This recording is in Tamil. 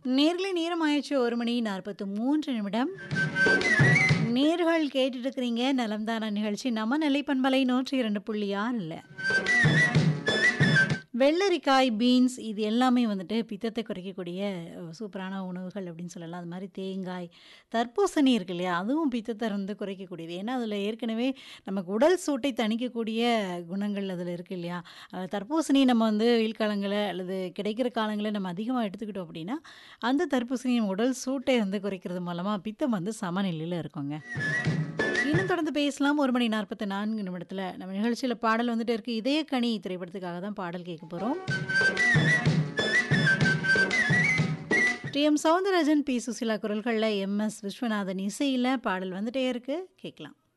நேர்களை நேரம் ஆயிடுச்சு ஒரு மணி நாற்பத்து மூன்று நிமிடம் நேர்கள் கேட்டுட்டு இருக்கிறீங்க நலம்தான நிகழ்ச்சி நம்ம நிலைப்பண்பலை நூற்றி இரண்டு புள்ளி ஆறில் வெள்ளரிக்காய் பீன்ஸ் இது எல்லாமே வந்துட்டு பித்தத்தை குறைக்கக்கூடிய அஹ், சூப்பரான உணவுகள் அப்படின்னு சொல்லலாம் அது மாதிரி தேங்காய் தர்பூசணி இருக்கு இல்லையா அதுவும் பித்தத்தை வந்து குறைக்கக்கூடியது ஏன்னா அதில் ஏற்கனவே நமக்கு உடல் சூட்டை தணிக்கக்கூடிய குணங்கள் அதில் இருக்கு இல்லையா அஹ், தர்பூசணி நம்ம வந்து வெயில் காலங்களில் அல்லது கிடைக்கிற காலங்களில் நம்ம அதிகமாக எடுத்துக்கிட்டோம் அப்படின்னா அந்த தர்பூசணி நம்ம உடல் சூட்டை வந்து குறைக்கிறது மூலமாக பித்தம் வந்து சமநிலையில் இருக்குங்க இன்னும் தொடர்ந்து பேசலாம் ஒரு மணி நாற்பத்தி நான்கு நிமிடத்தில் நம்ம நிகழ்ச்சியில் பாடல் வந்துட்டு இருக்கு இதய கனி திரைப்படத்துக்காக தான் பாடல் கேட்க போகிறோம் T M Soundararajan P Susheela குரல்களில் எம் எஸ் விஸ்வநாதன் இசையில் பாடல் வந்துட்டே இருக்கு கேட்கலாம்